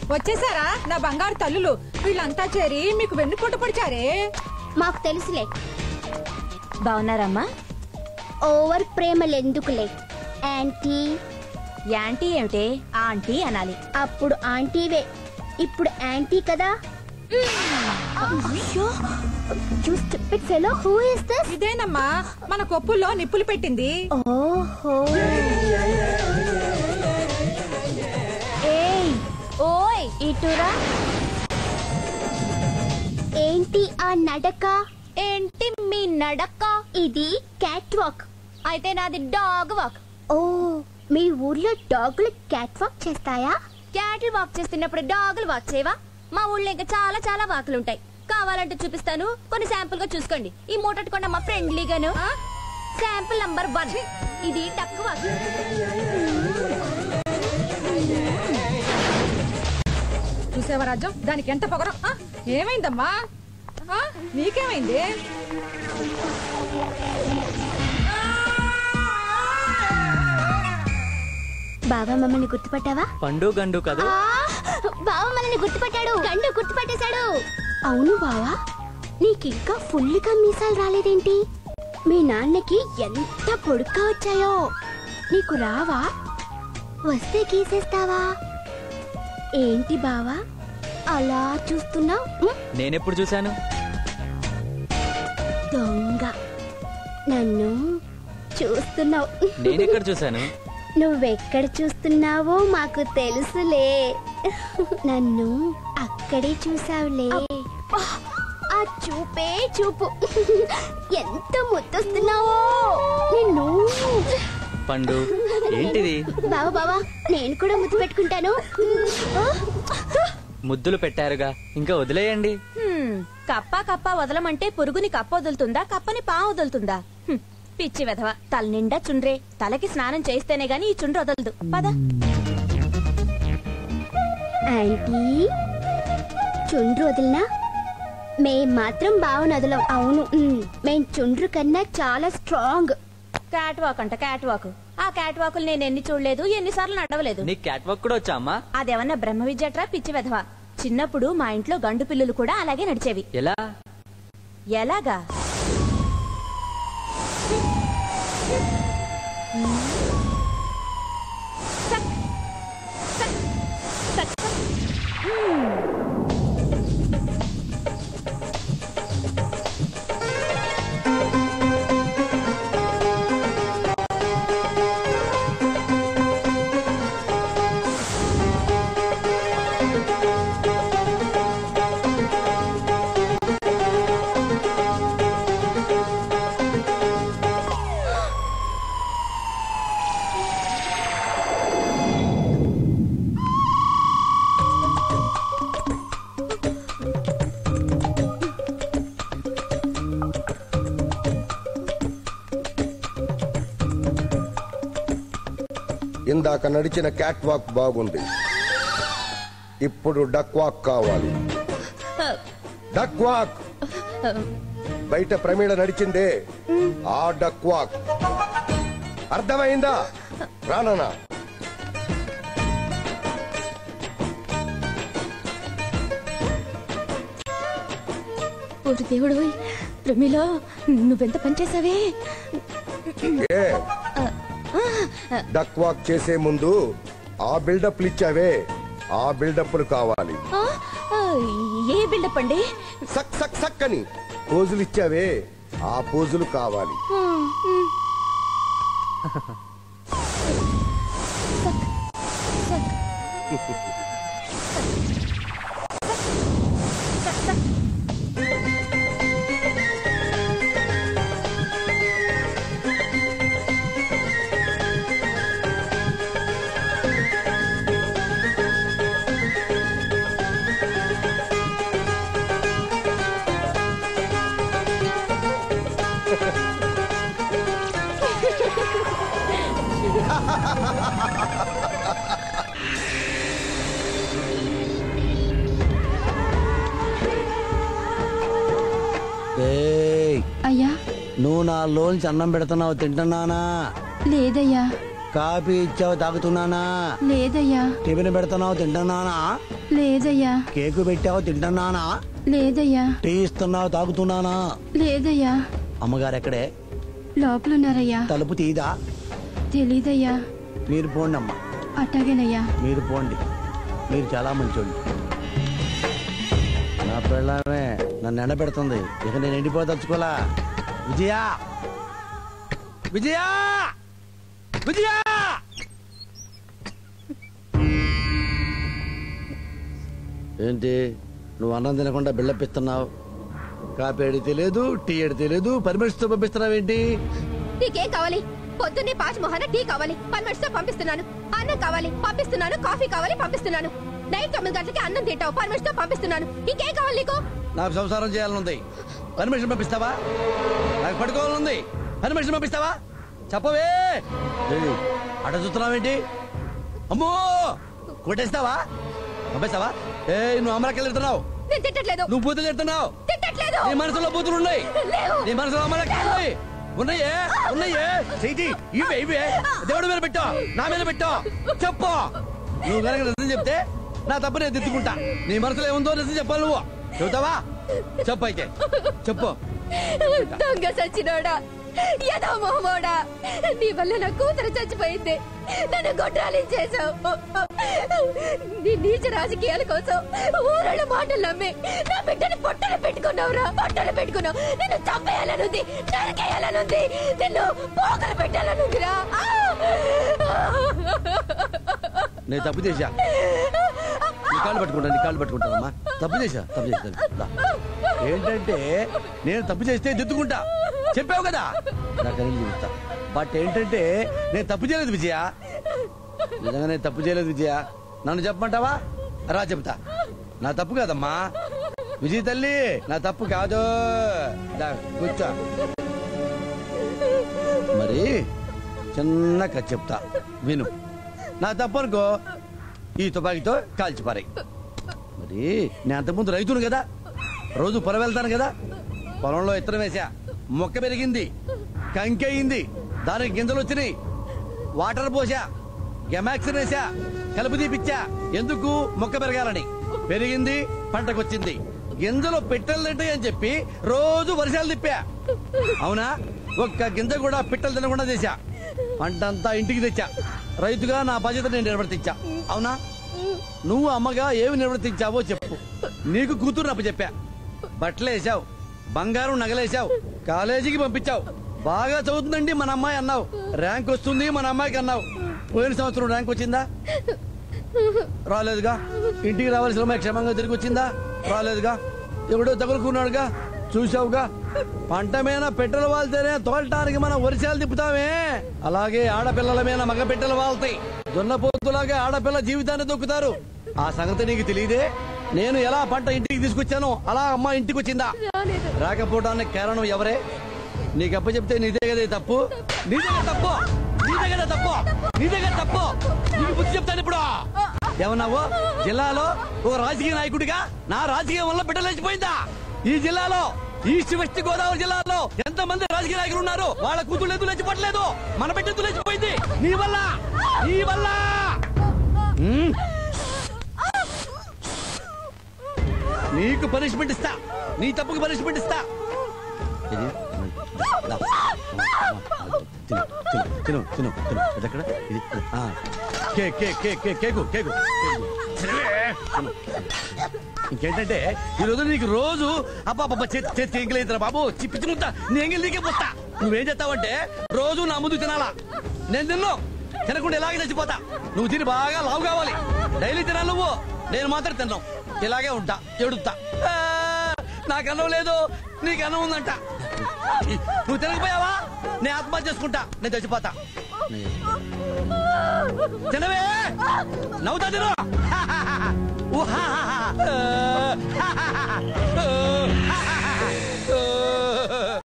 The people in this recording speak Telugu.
వచ్చేసారా నా బంగారు తల్లులు వీళ్ళంతా చేరి మీకు వెన్నుపోటు పొడిచారే మాకు తెలుసులే బాగున్నారమ్మా ఓవర్ ప్రేమలెందుకులే యాంటీ యాంటీ ఏమిటే ఆంటీ అనాలి అప్పుడు ఆంటీవే ఇప్పుడు యాంటీ కదా You stupid fellow, who is this? ఇదేనమ్మా మన కొప్పుల్లో నిప్పులు పెట్టింది ఓహో ఏయ్ ఓయ్ ఇటురా ఏంటి ఆ నడక ఏంటి మీ నడక ఇది క్యాట్ వాక్ అయితే నాది డాగ్ వాక్ ఓ మీ ఊర్లో డాగులు క్యాట్ వాక్ చేస్తాయా క్యాటిల్ వాక్ చేస్తున్నప్పుడు డాగులు వాక్ చేయవా మా ఊళ్ళో ఇంకా చాలా చాలా వాకులు ఉంటాయి కావాలంటే చూపిస్తాను కొన్ని శాంపుల్ గా చూసుకోండి ఈ మూటట్టుకున్న మా ఫ్రెండ్లీగాను శాంపుల్ నంబర్ వన్ ఇది డక్ వాక్ చూసేవా రాజ్యం దానికి ఎంత పొగరం ఆ, ఏమైందమ్మా ఆ, నీకేమైంది బాబా మమ్మల్ని గుర్తుపట్టావా పండు గండు కదూ ఆ, బావ మనల్ని గుర్తుపట్టాడు గండు గుర్తుపట్టేశాడు అవును బావా నీకింకా ఫుల్గా మీసాలు రాలేదేంటి మీ నాన్నకి ఎంత పొడుగ్గా వచ్చాయో నీకు రావా వస్తే గీసేస్తావా ఏంటి బావా అలా చూస్తున్నావు నేనెప్పుడు చూశాను దొంగ నన్ను చూస్తున్నావు నేనెక్కడ చూశాను నువ్వెక్కడ చూస్తున్నావో మాకు తెలుసులే నన్ను అక్కడే చూసావులే ఆ చూపే చూపు ఎంత ముద్దొస్తున్నావో నిన్ను పండు ఏంటిది బావా బావా నేను కూడా ముద్దు పెట్టుకుంటాను ముద్దులు పెట్టారుగా ఇంకా వదిలేయండి హ్మ్, కప్ప కప్ప వదలమంటే పురుగుని కప్ప వదులుతుందా కప్పని పా వదులుతుందా హ్మ్, పిచ్చి వెధవ తల నిండా చుండ్రే తలకి స్నానం చేస్తేనే గాని ఈ చుండ్రు వదలదు పద ఆంటీ చుండ్రు వదిలినా మేం మాత్రం బావను వదలం అవును ఉమ్, మేం చుండ్రు కన్నా చాలా స్ట్రాంగ్ క్యాట్ వాక్ అంట క్యాట్ వాక్ ఆ క్యాట్ వాకులు నేను ఎన్ని చూడలేదు ఎన్నిసార్లు నడవలేదు నీ క్యాట్ వాక్ కూడా వచ్చా అమ్మా అదేమన్నా బ్రహ్మ విద్యట్రా పిచ్చి వెధవ చిన్నప్పుడు మా ఇంట్లో గండు పిల్లులు కూడా అలాగే నడిచేవి ఎలా ఎలాగా సక్, సక్, సక్, సక్. ఇందాక నడిచిన క్యాట్ వాక్ బాగుంది ఇప్పుడు డక్ వాక్ కావాలి డక్ వాక్ బయట ప్రమీళ నడిచిందే ఆ డక్ వాక్ అర్థమైందా రానన్నా ఓరి దేవుడు ప్రమిలో నువ్వెంత పనిచేసావే ఏ డక్ వాక్ చేసే ముందు ఆ బిల్డప్లు ఇచ్చావే ఆ బిల్డప్లు కావాలి ఆ, ఆ, ఏ బిల్డప్ అండి సక్ సక్ సక్ అని పోజులు ఇచ్చావే ఆ పోజులు కావాలి ఏయ్ అయ్యా నువ్వు నా లోన్స్ అన్నం పెడుతున్నావు తింటున్నానా లేదయ్యా కాఫీ ఇచ్చావు తాగుతున్నానా లేదయ్యా టిఫిన్ పెడుతున్నావు తింటున్నానా లేదయ్యా కేకు పెట్టావు తింటున్నానా లేదయ్యా టీ ఇస్తున్నావు తాగుతున్నానా లేదయ్యా అమ్మగారు ఎక్కడే లోపలున్నారయ్యా తలుపు తీదా తెలీదయ్యా మీరు పోండి అమ్మా అట్టాగేనయ్యా మీరు పోండి మీరు చాలా మంచోళ్ళు నా పిల్లమే నన్ను ఎండబెడుతుంది ఇక నేను ఎండిపోదలుచుకోలా విజయా విజయా విజయా ఏంటి నువ్వు అన్నం తినకుండా బిల్డప్ ఇస్తున్నావు కాపీ అడిగితే లేదు టీ అడిగితే లేదు పర్మిషన్తో పంపిస్తున్నావు ఏంటి నీకేం కావాలి పొద్దున్నే పాచ్ మొహన టీ కావాలి పల్మట్స్ తో పంపిస్తున్నాను అన్నం కావాలి పంపిస్తున్నాను కాఫీ కావాలి పంపిస్తున్నాను నైట్ తొమ్మిది గంటలకి అన్నం తింటావు పల్మట్స్ తో పంపిస్తున్నాను ఇంకేం కావాలి నీకు నాకు సంసారం చేయాలనుంది పర్మిషన్ పంపిస్తావా నాకు పడుకోవాలనుంది పర్మిషన్ పంపిస్తావా చెప్పవే ఏయ్, అట చూస్తున్నావేంటి అమ్మో కొట్టేస్తావా పంపిస్తావా ఏ నువ్వు అమరకెళ్ళి వెళ్తున్నావు నేను తిట్టట్లేదు నువ్వు బూతులు వెళ్తున్నావు తిట్టట్లేదు నీ మనసులో బూతులు ఉన్నాయి లేవు. నీ మనసులో అమరకెళ్ళి ఉన్నాయి ఉన్నాయే ఉన్నాయే చేయి ఇవే ఇవే దేవుడి మీద పెట్టా నా మీద పెట్టా చెప్పు నువ్వు కనుక నిజం చెప్తే నా తప్పు నేను దిద్దుకుంటా నీ మనసులో ఏముందో నిజం చెప్పాలి నువ్వు చెబుతావా చెప్పు అయితే చెప్పు దొంగ సచ్చినోడా యదో మొహమోడా నీ వల్ల నా కూతురు చచ్చిపోయింది నన్ను గొడ్రాలించేశావు నీ నీచ రాజకీయాల కోసం ఊరళ్ళ మాటలు నమ్మి నా బిడ్డని పొట్టలు పెట్టుకున్నావురా పొట్టలు పెట్టుకున్నావు నిన్ను చంపేయాలనుంది నరికేయాలనుంది నిన్ను పోకలు పెట్టాలనుందిరా నేను తప్పు చేశా నీ కాళ్ళు పట్టుకుంటా నీ కాళ్ళు పట్టుకుంటానమ్మా తప్పు చేశా తప్పు చేశా దా. ఏంటంటే నేను తప్పు చేస్తే దిద్దుకుంటా చెప్పావు కదా నాకు అనేది చూపిస్తా బట్ ఏంటంటే నేను తప్పు చేయలేదు విజయ నిజంగా నేను తప్పు చేయలేదు విజయ నన్ను చెప్పమంటావా రా చెప్తా నా తప్పు కాదమ్మా విజయ తల్లి నా తప్పు కాదు దా, కూర్చో మరి చిన్న కథ చెప్తా విను నా తప్పు అనుకో ఈ తుపాకీతో కాల్చిపారాయి మరి నేను అంతకుముందు రైతును కదా రోజు పొలం వెళ్తాను కదా పొలంలో ఇత్తనం వేసా మొక్క పెరిగింది కంకి అయింది దానికి గింజలు వచ్చినాయి వాటర్ పోసా గెమాక్సిన్ వేసా కలుపు తీపిచ్చా ఎందుకు మొక్క పెరగాలని పెరిగింది పంటకొచ్చింది గింజలు పిట్టలు తింటాయి అని చెప్పి రోజు వర్షాలు తిప్పా అవునా ఒక్క గింజ కూడా పిట్టలు తినకుండా చేశా పంటంతా ఇంటికి తెచ్చా రైతుగా నా బాధ్యత నేను నిర్వర్తించా అవునా నువ్వు అమ్మగా ఏమి నిర్వర్తించావో చెప్పు నీకు కూతురు అప్పు చెప్పా బట్టలు వేసావు బంగారం నగలేసావు కాలేజీకి పంపించావు బాగా చదువుతుందండి మన అమ్మాయి అన్నావు ర్యాంక్ వస్తుంది మన అమ్మాయికి అన్నావు పోయిన సంవత్సరం ర్యాంక్ వచ్చిందా రాలేదుగా ఇంటికి రావాల్సిన అమ్మాయి క్షేమంగా తిరిగి వచ్చిందా రాలేదుగా ఎవడో తగులుకున్నాడుగా చూసావుగా పంట మీద పెట్టెలు వాళ్తేనే తోలటానికి మనం వరిసాలు తిప్పుతామే అలాగే ఆడపిల్లల మీద మగ పెట్టెలు వాళ్తాయి దున్నపోతులాగా ఆడపిల్ల జీవితాన్ని దొక్కుతారు ఆ సంగతి నీకు తెలియదే నేను ఎలా పంట ఇంటికి తీసుకొచ్చానో అలా అమ్మ ఇంటికి వచ్చిందా రాకపోవడానికి కారణం ఎవరే నీకు అప్ప చెప్తే నీదే కదా ఈ తప్పు నీదే కదా తప్పు నీదే కదా తప్పు నీదే కదా తప్పు నీకు బుద్ధి చెప్తాను ఇప్పుడు ఏమన్నావు జిల్లాలో ఓ రాజకీయ నాయకుడిగా నా రాజకీయం వల్ల బిడ్డలేసిపోయిందా ఈ జిల్లాలో ఈస్ట్ వెస్ట్ గోదావరి జిల్లాలో ఎంత మంది రాజకీయ నాయకులు ఉన్నారు వాళ్ళ కూతురు ఎందుకు లేచిపోవట్లేదు మన బిడ్డ ఎందుకు లేచిపోయింది నీ వల్ల నీ వల్ల హ్మ్? నీకు పనిష్మెంట్ ఇస్తా నీ తప్పుకు పనిష్మెంట్ ఇస్తా ఇది దా. తిను తిను తిను తిను తిను ఇది ఎక్కడ ఇది ఆ. Cake cake cake cake cake cake cake. తినవే. తిను. ఇంకేంటంటే ఈ రోజు నీకు రోజు అబ్బాబ్బా చేతి చేతి ఎంగిలేదు బాబు చిప్పి ముద్ద నీ ఎంగిల్ నీకే పోతా నువ్వేం చేస్తావంటే రోజు నా ముందు తినాలా నేను తిన్ను తినకుండా ఇలాగే చచ్చిపోతా నువ్వు తిని బాగా లావు కావాలి డైలీ తినాలి నువ్వు నేను మాత్రం తిన్నాం ఇలాగే ఉంటా ఎడుతా ఆ, నాకు అన్నం లేదు నీకు అన్నం ఉందంట నువ్వు తినకపోయావా నేను ఆత్మహత్య చేసుకుంటా నేను చచ్చిపోతా తినవే నవ్వుతా తిను ఊహా